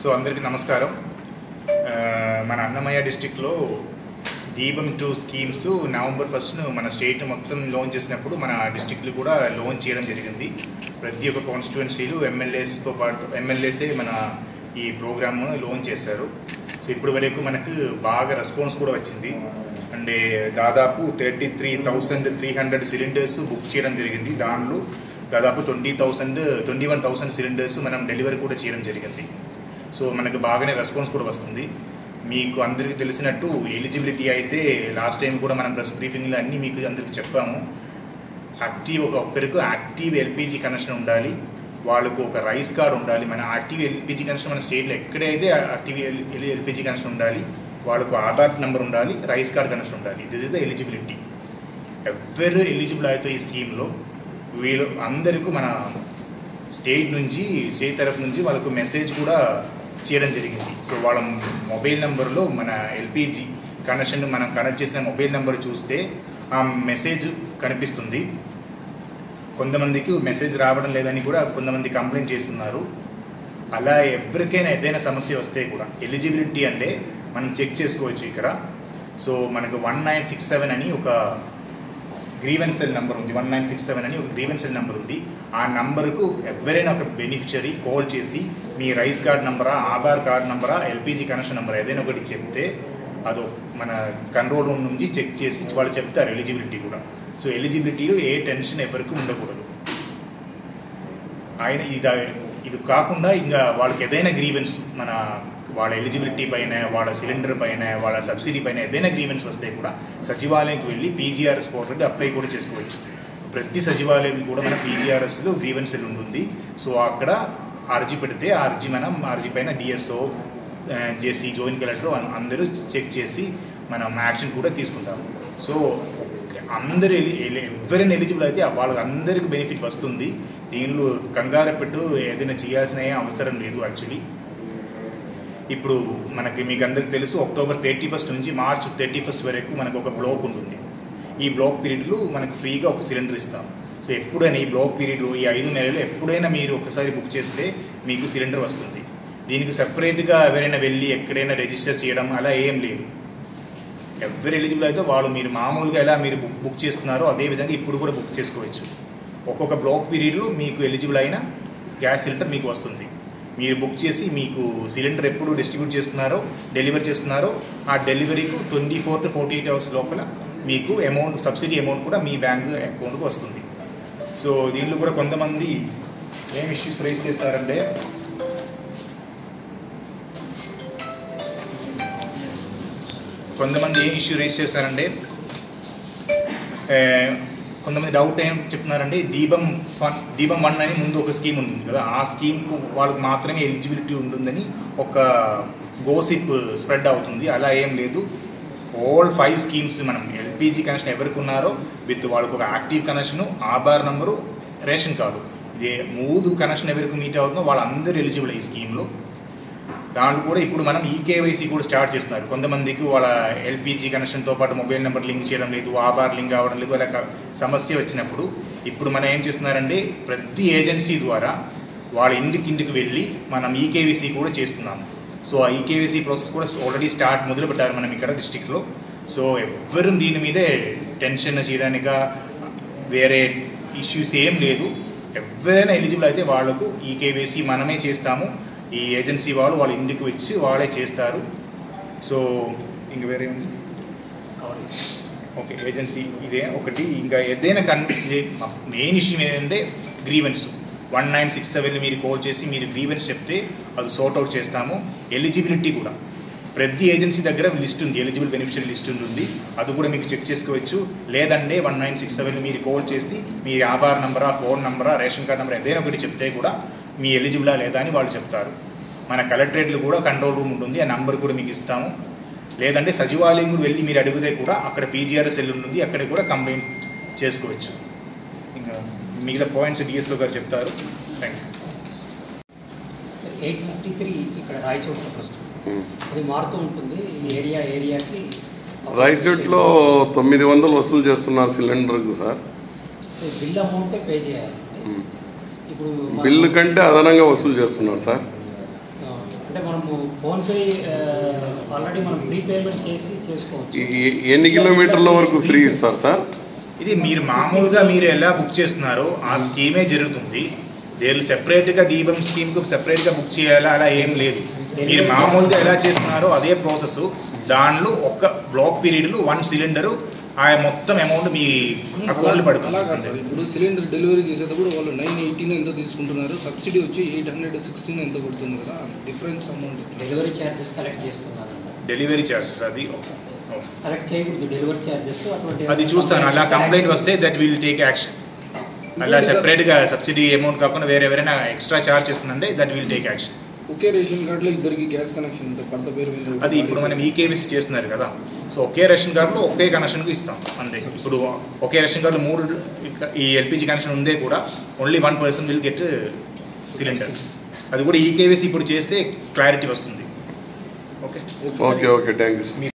so అందరికీ నమస్కారం ఆ, మన అన్నమయ్య డిస్టిక్లో దీపం టూ స్కీమ్స్ నవంబర్ ఫస్ట్ను మన స్టేట్ మొత్తం లోన్ చేసినప్పుడు మన డిస్టిక్లు కూడా లోన్ చేయడం జరిగింది ప్రతి ఒక్క కాన్స్టిట్యువెన్సీలు ఎమ్మెల్యేస్తో పాటు ఎమ్మెల్యేసే మన ఈ ప్రోగ్రామ్ లోన్ చేశారు సో ఇప్పటి వరకు మనకు బాగా రెస్పాన్స్ కూడా వచ్చింది అంటే దాదాపు thirty three thousand three hundred cylinders book చేయడం జరిగింది దానిలో దాదాపు twenty thousand twenty one thousand cylinders మనం డెలివరీ కూడా చేయడం జరిగింది సో మనకు బాగానే రెస్పాన్స్ కూడా వస్తుంది మీకు అందరికీ తెలిసినట్టు ఎలిజిబిలిటీ అయితే లాస్ట్ టైం కూడా మనం ప్రెస్ బ్రీఫింగ్లో అన్నీ మీకు అందరికీ చెప్పాము యాక్టివ్ ఒక ఒక్కరికి యాక్టివ్ ఎల్పిజి కనెక్షన్ ఉండాలి వాళ్ళకు ఒక రైస్ కార్డ్ ఉండాలి మన యాక్టివ్ ఎల్పిజి కనెక్షన్ మన స్టేట్లో ఎక్కడైతే యాక్టివ్ ఎల్పిజి కనెక్షన్ ఉండాలి వాళ్ళకు ఆధార్ నెంబర్ ఉండాలి రైస్ కార్డ్ కనెక్షన్ ఉండాలి దిస్ ఇస్ ద ఎలిజిబిలిటీ ఎవరు ఎలిజిబుల్ అయితే ఈ స్కీమ్లో వీళ్ళు అందరికీ మన స్టేట్ నుంచి స్టేట్ తరఫు నుంచి వాళ్ళకు మెసేజ్ కూడా చేయడం జరిగింది సో వాళ్ళ మొబైల్ నెంబర్లో మన ఎల్పిజి కనెక్షన్ మనం కనెక్ట్ చేసిన మొబైల్ నెంబర్ చూస్తే ఆ మెసేజ్ కనిపిస్తుంది కొంతమందికి మెసేజ్ రావడం లేదని కూడా కొంతమంది కంప్లైంట్ చేస్తున్నారు అలా ఎవరికైనా ఏదైనా సమస్య వస్తే కూడా ఎలిజిబిలిటీ అంటే మనం చెక్ చేసుకోవచ్చు ఇక్కడ సో మనకు వన్ నైన్ సిక్స్ సెవెన్ అని ఒక గ్రీవెన్సెల్ నెంబర్ ఉంది వన్ నైన్ సిక్స్ సెవెన్ అని ఒక గ్రీవెన్సెల్ నెంబర్ ఉంది ఆ నంబర్కు ఎవరైనా ఒక బెనిఫిషరీ కాల్ చేసి మీ రైస్ కార్డ్ నంబరా ఆధార్ కార్డ్ నంబరా ఎల్పిజి కనెక్షన్ నెంబర్ ఏదైనా ఒకటి చెప్తే అది మన కంట్రోల్ రూమ్ నుంచి చెక్ చేసి వాళ్ళు చెప్తారు ఎలిజిబిలిటీ కూడా సో ఎలిజిబిలిటీలో ఏ టెన్షన్ ఎవరికి ఉండకూడదు ఆయన ఇది ఇది కాకుండా ఇంకా వాళ్ళకి ఏదైనా గ్రీవెన్స్ మన వాళ్ళ ఎలిజిబిలిటీ పైన వాళ్ళ సిలిండర్ పైన వాళ్ళ సబ్సిడీ పైన ఏదైనా గ్రీవెన్స్ వస్తే కూడా సచివాలయంకి వెళ్ళి పీజీఆర్ఎస్ పోర్టల్ అప్లై కూడా చేసుకోవచ్చు ప్రతి సచివాలయం కూడా మన పీజీఆర్ఎస్లో గ్రీవెన్స్ సెల్ ఉంటుంది సో అక్కడ అర్జీ పెడితే ఆ అర్జీ మనం అర్జీ పైన డిఎస్ఓ జేసీ జాయింట్ కలెక్టర్ అందరూ చెక్ చేసి మనం యాక్షన్ కూడా తీసుకుంటాం సో అందరు ఎలి ఎలి- ఎవరైనా ఎలిజిబుల్ అయితే వాళ్ళకి అందరికి బెనిఫిట్ వస్తుంది దీనిలో కంగారు పెట్టు ఏదైనా చేయాల్సిన ఏ అవసరం లేదు యాక్చువల్లీ ఇప్పుడు మనకి మీకు అందరికి తెలుసు అక్టోబర్ థర్టీ ఫస్ట్ నుంచి మార్చ్ థర్టీ ఫస్ట్ వరకు మనకు ఒక బ్లాక్ ఉంటుంది ఈ బ్లాక్ పీరియడ్లో మనకు ఫ్రీగా ఒక సిలిండర్ ఇస్తాం సో ఎప్పుడైనా ఈ బ్లాక్ పీరియడ్లో ఈ ఐదు నెలలు ఎప్పుడైనా మీరు ఒకసారి బుక్ చేస్తే మీకు సిలిండర్ వస్తుంది దీనికి సపరేట్గా ఎవరైనా వెళ్ళి ఎక్కడైనా రిజిస్టర్ చేయడం అలా ఏం లేదు ఎవరు ఎలిజిబుల్ అయితే వాళ్ళు మీరు మామూలుగా ఎలా మీరు బుక్ బుక్ చేస్తున్నారో అదే విధంగా ఇప్పుడు కూడా బుక్ చేసుకోవచ్చు ఒక్కొక్క బ్లాక్ పీరియడ్లో మీకు ఎలిజిబుల్ అయిన గ్యాస్ సిలిండర్ మీకు వస్తుంది మీరు బుక్ చేసి మీకు సిలిండర్ ఎప్పుడు డిస్ట్రిబ్యూట్ చేస్తున్నారో డెలివరీ చేస్తున్నారో ఆ డెలివరీకు twenty four to forty eight hours లోపల మీకు అమౌంట్ సబ్సిడీ అమౌంట్ కూడా మీ బ్యాంక్ అకౌంట్కి వస్తుంది సో దీనిలో కూడా కొంతమంది ఏం ఇష్యూస్ రైజ్ చేస్తారంటే కొంతమంది ఏం ఇష్యూ రైజ్ చేస్తారంటే ఏ, కొంతమంది డౌట్ ఏం చెప్తున్నారంటే దీపం ఫన్ దీపం వన్ అని ముందు ఒక స్కీమ్ ఉంటుంది కదా ఆ స్కీమ్కు వాళ్ళకి మాత్రమే ఎలిజిబిలిటీ ఉంటుందని ఒక గోసిప్ స్ప్రెడ్ అవుతుంది అలా ఏం లేదు ఆల్ ఫైవ్ స్కీమ్స్ మనం ఎల్పిజి కనెక్షన్ ఎవరికి ఉన్నారో విత్ వాళ్ళకు ఒక active connection Aadhaar number ration card ఇది మూడు కనెక్షన్ ఎవరికి మీట్ అవుతుందో వాళ్ళందరూ ఎలిజిబుల్ ఈ స్కీమ్లో దాంట్లో కూడా ఇప్పుడు మనం ఈకేవైసీ కూడా స్టార్ట్ చేస్తున్నారు కొంతమందికి వాళ్ళ ఎల్పిజి కనెక్షన్తో పాటు మొబైల్ నెంబర్ లింక్ చేయడం లేదు ఆధార్ లింక్ అవ్వడం లేదు అలా క- సమస్య వచ్చినప్పుడు ఇప్పుడు మనం ఏం చేస్తున్నారంటే ప్రతి ఏజెన్సీ ద్వారా వాళ్ళ ఇంటికి ఇంటికి వెళ్ళి మనం ఈకేవీసీ కూడా చేస్తున్నాము సో ఆ ఈకేవీసీ ప్రాసెస్ కూడా ఆల్రెడీ స్టార్ట్ మొదలు పెట్టారు మనం ఇక్కడ డిస్టిక్లో సో ఎవ్వరు దీని మీదే టెన్షన్ చేయడానిక వేరే ఇష్యూస్ ఏం లేదు ఎవరైనా ఎలిజిబుల్ అయితే వాళ్ళకు ఈకేవీసీ మనమే చేస్తాము ఈ ఏజెన్సీ వాళ్ళు వాళ్ళ ఇంటికి వచ్చి వాళ్ళే చేస్తారు సో ఇంక వేరే ఉంది ఓకే ఏజెన్సీ ఇదే ఒకటి ఇంకా ఏదైనా కన్ ఇదే మెయిన్ ఇష్యూ ఏంటంటే grievance one nine six seven మీరు కాల్ చేసి మీరు గ్రీవెన్స్ చెప్తే అది సార్ట్ అవుట్ చేస్తాము ఎలిజిబిలిటీ కూడా ప్రతి ఏజెన్సీ దగ్గర లిస్ట్ ఉంది ఎలిజిబుల్ బెనిఫిషియరీ లిస్ట్ ఉంటుంది అది కూడా మీకు చెక్ చేసుకోవచ్చు లేదంటే వన్ నైన్ సిక్స్ సెవెన్ మీరు కాల్ చేసి మీ ఆధార్ నంబరా ఫోన్ నంబరా రేషన్ కార్డ్ నెంబర్ ఏదైనా ఒకటి చెప్తే కూడా మీ ఎలిజిబులా లేదా అని వాళ్ళు చెప్తారు మన కలెక్టరేట్లు కూడా కంట్రోల్ రూమ్ ఉంటుంది ఆ నంబర్ కూడా మీకు ఇస్తాము లేదంటే సచివాలయం కూడా వెళ్ళి మీరు అడిగితే కూడా అక్కడ పీజీఆర్ఎస్ సెల్ ఉంటుంది అక్కడ కూడా కంప్లైంట్ చేసుకోవచ్చు ఇంకా మిగతా పాయింట్స్ డిఎస్లో గారు చెప్తారు thank you eight fifty three ఇక్కడ రాయచోట్ల ప్రస్తుతం అది మారుతూ ఉంటుంది ఈ ఏరియా ఏరియాకి రాయచోట్లో తొమ్మిది వందలు వసూలు చేస్తున్నారు సిలిండర్కు సార్ బిల్ అమౌంటే పే చేయాలి ఇప్పుడు మన- బిల్లు కంటే అదనంగా వసూలు చేస్తున్నారు సార్ ఆ, అంటే అంటే మనము ఫోన్పే ఆల్రెడీ మనం ప్రీపేమెంట్ చేసి చేసుకోవచ్చు ఈ- ఈ- ఎన్ని కిలోమీటర్ల వరకు ఫ్రీ ఇస్తారు సార్ ఇది మీరు మామూలుగా మీరు ఎలా బుక్ చేస్తున్నారో ఆ స్కీమే జరుగుతుంది వీళ్ళు సెపరేట్గా దీపం స్కీమ్కు సెపరేట్గా బుక్ చేయాలా అలా ఏం లేదు మీరు మామూలుగా ఎలా చేస్తున్నారో అదే ప్రాసెస్ దానిలో ఒక్క బ్లాక్ పీరియడ్లో వన్ సిలిండరు ఆ మొత్తం అమౌంట్ మీ అకౌంట్లో అలా పడుతుంది కాదు సార్ ఇప్పుడు సిలిండర్ డెలివరీ చేసేటప్పుడు వాళ్ళు నైన్ ఎయిటీన్ ఎంతో తీసుకుంటున్నారు సబ్సిడీ వచ్చి ఎయిట్ హండ్రెడ్ సిక్స్టీన్ ఎంతో పడుతుంది కదా difference amount delivery charges collect చేస్తున్నారు డెలివరీ చార్జెస్ అది కలెక్ట్ చేయకూడదు డెలివరీ ఛార్జెస్ అటువంటి అది చూస్తాను అలా కంప్లైంట్ వస్తే దట్ విల్ టేక్ యాక్షన్ అలా సెపరేట్గా సబ్సిడీ అమౌంట్ కాకుండా వేరే ఎవరైనా ఎక్స్ట్రా చార్జ్ చేస్తుందంటే దట్ విల్ టేక్ యాక్షన్ ఒకే రేషన్ కార్డులో ఇద్దరికి గ్యాస్ కనెక్షన్ ఉంటుంది భర్త పేరు మీద అది ఇప్పుడు మనం ఈకేవీసీ చేస్తున్నారు కదా సో ఒకే రేషన్ కార్డులో ఒకే కనెక్షన్కి ఇస్తాం అంతే ఇప్పుడు ఒకే రేషన్ కార్డులో మూడు ఇక- ఈ ఎల్పిజి కనెక్షన్ ఉందే కూడా only one person will get cylinder అది కూడా ఈకేవీసీ ఇప్పుడు చేస్తే క్లారిటీ వస్తుంది okay okay okay thank you